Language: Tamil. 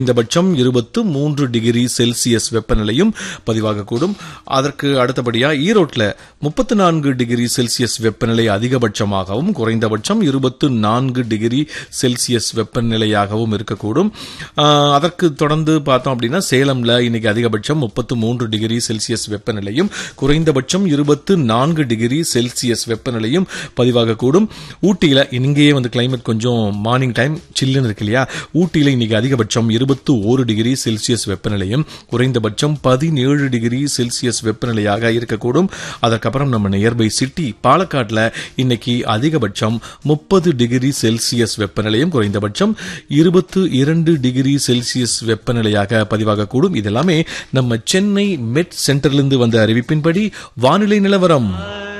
குறைந்தபட்சம் இருபத்து மூன்று டிகிரி செல்சியஸ் வெப்பநிலையும் பதிவாகக்கூடும் அதற்கு அடுத்தபடியா ஈரோட்டில் முப்பத்து நான்கு டிகிரி செல்சியஸ் வெப்பநிலை அதிகபட்சமாகவும் குறைந்தபட்சம் இருபத்து நான்கு டிகிரி செல்சியஸ் வெப்பநிலையாகவும் இருக்கக்கூடும் ஆஹ், அதற்கு தொடர்ந்து பார்த்தோம் அப்படின்னா சேலம்ல இன்னைக்கு அதிகபட்சம் முப்பத்து மூன்று டிகிரி செல்சியஸ் வெப்பநிலையும் குறைந்தபட்சம் இருபத்து நான்கு டிகிரி செல்சியஸ் வெப்பநிலையும் பதிவாகக்கூடும் ஊட்டியில இங்கேயே வந்து கிளைமேட் கொஞ்சம் மார்னிங் டைம் சில்லுன்னு இருக்கு இல்லையா ஊட்டியில இன்னைக்கு அதிகபட்சம் இருபத்து ஒரு டிகிரி செல்சியஸ் வெப்பநிலையும் குறைந்தபட்சம் பதினேழு டிகிரி செல்சியஸ் வெப்பநிலையாக இருக்கக்கூடும் அதற்கப்புறம் நம்ம நியர்பை சிட்டி பாலக்காட்டில் இன்னைக்கு அதிகபட்சம் முப்பது டிகிரி செல்சியஸ் வெப்பநிலையும் குறைந்தபட்சம் இருபத்து இரண்டு டிகிரி செல்சியஸ் வெப்பநிலையாக பதிவாகக்கூடும் இதெல்லாமே நம்ம சென்னை மெட் சென்டர்லேருந்து வந்த அறிவிப்பின்படி வானிலை நிலவரம்